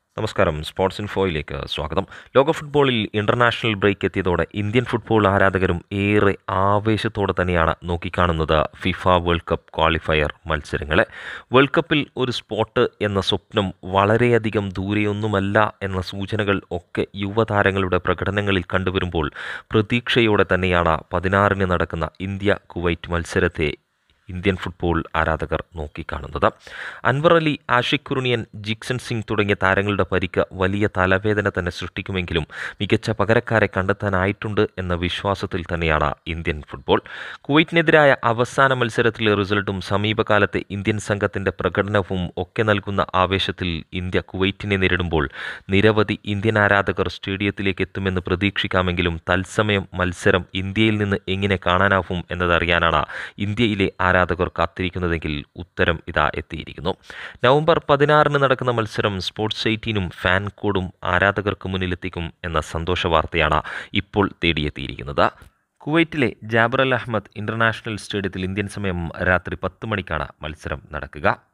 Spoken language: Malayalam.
നമസ്കാരം സ്പോർട്സ് ഇൻഫോയിലേക്ക് സ്വാഗതം ലോക ഫുട്ബോളിൽ ഇന്റർനാഷണൽ ബ്രേക്ക് എത്തിയതോടെ ഇന്ത്യൻ ഫുട്ബോൾ ആരാധകരും ഏറെ ആവേശത്തോടെ തന്നെയാണ് നോക്കിക്കാണുന്നത് ഫിഫ വേൾഡ് കപ്പ് ക്വാളിഫയർ മത്സരങ്ങളെ വേൾഡ് കപ്പിൽ ഒരു സ്പോട്ട് എന്ന സ്വപ്നം വളരെയധികം ദൂരെയൊന്നുമല്ല എന്ന സൂചനകൾ ഒക്കെ യുവതാരങ്ങളുടെ പ്രകടനങ്ങളിൽ കണ്ടുവരുമ്പോൾ പ്രതീക്ഷയോടെ തന്നെയാണ് പതിനാറിന് നടക്കുന്ന ഇന്ത്യ കുവൈറ്റ് മത്സരത്തെ ഇന്ത്യൻ ഫുട്ബോൾ ആരാധകർ നോക്കിക്കാണുന്നത് അൻവർ അലി ആഷിഖ് കുറുണിയൻ ജിക്സൺ സിംഗ് തുടങ്ങിയ താരങ്ങളുടെ പരിക്ക് വലിയ തലവേദന തന്നെ സൃഷ്ടിക്കുമെങ്കിലും മികച്ച പകരക്കാരെ കണ്ടെത്താനായിട്ടുണ്ട് എന്ന വിശ്വാസത്തിൽ തന്നെയാണ് ഇന്ത്യൻ ഫുട്ബോൾ കുവൈറ്റിനെതിരായ അവസാന മത്സരത്തിലെ റിസൾട്ടും സമീപകാലത്തെ ഇന്ത്യൻ സംഘത്തിൻ്റെ പ്രകടനവും ഒക്കെ നൽകുന്ന ആവേശത്തിൽ ഇന്ത്യ കുവൈറ്റിനെ നേരിടുമ്പോൾ നിരവധി ഇന്ത്യൻ ആരാധകർ സ്റ്റേഡിയത്തിലേക്ക് എത്തുമെന്ന് പ്രതീക്ഷിക്കാമെങ്കിലും തത്സമയം മത്സരം ഇന്ത്യയിൽ നിന്ന് എങ്ങനെ കാണാനാവും എന്നതറിയാനാണ് ഇന്ത്യയിലെ ആരാധകർ കാത്തിരിക്കുന്നതെങ്കിൽ ഉത്തരം ഇതാ എത്തിയിരിക്കുന്നു നവംബർ പതിനാറിന് നടക്കുന്ന മത്സരം സ്പോർട്സ് എയ്റ്റീനും ഫാൻ കോഡും ആരാധകർക്ക് മുന്നിലെത്തിക്കും എന്ന സന്തോഷ വാർത്തയാണ് ഇപ്പോൾ തേടിയെത്തിയിരിക്കുന്നത് കുവൈറ്റിലെ ജാബർ അൽ അഹമ്മദ് ഇൻ്റർനാഷണൽ സ്റ്റേഡിയത്തിൽ ഇന്ത്യൻ സമയം രാത്രി പത്ത് മണിക്കാണ് മത്സരം നടക്കുക